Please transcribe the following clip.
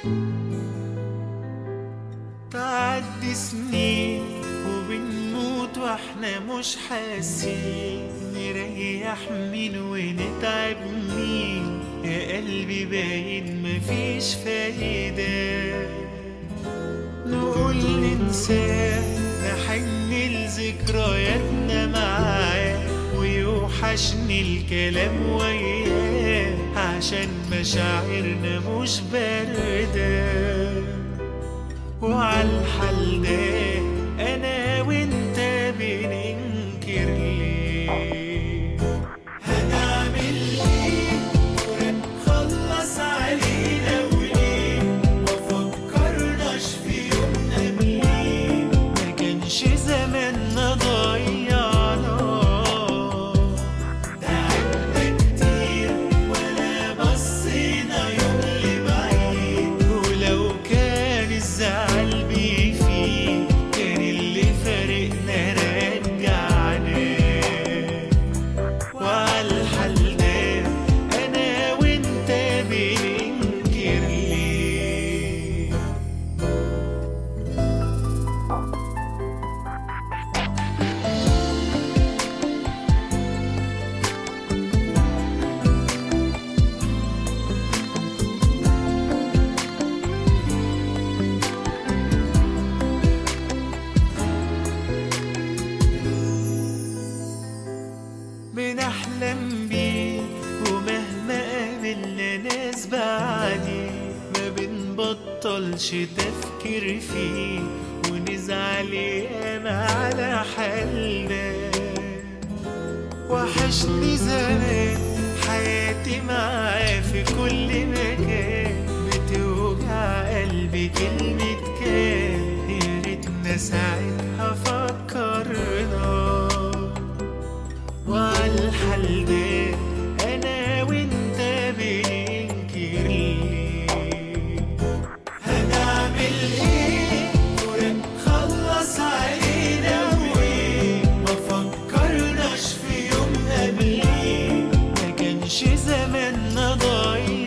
تعدي سنين وبنموت واحنا مش حاسين نريح مين ونتعب مين يا قلبي باين مفيش فايدة نقول ننساه نحن لذكرياتنا معاه ويوحشني الكلام وياه عشان مشاعرنا مش باردة وعالحال ده انا وانت بننكر ليه هنعمل ايه خلص علينا وليه ما فكرناش في يومنا ليه ما كانش زماننا ضيعنا تعبنا كتير ولا بصينا يوم لبعيد ولو كان الزعل بيفيد كان اللي فارقنا رجعنا وعالحال ده انا وانت بننكر ليه بنحلم بيه ومهما قابلنا ناس بعدي ما بنبطلش تفكير فيه ونزعل ياما على حالنا وحشني زمان حياتي معاه في كل مكان بتوجع قلبي كلمة كان يا ريتنا ساعتها فكرنا وعالحال ده انا وانت بننكر ليه هنعمل ايه فراق خلص علينا وايه ما فكرناش في يوم قبليه ما كانش زماننا ضايع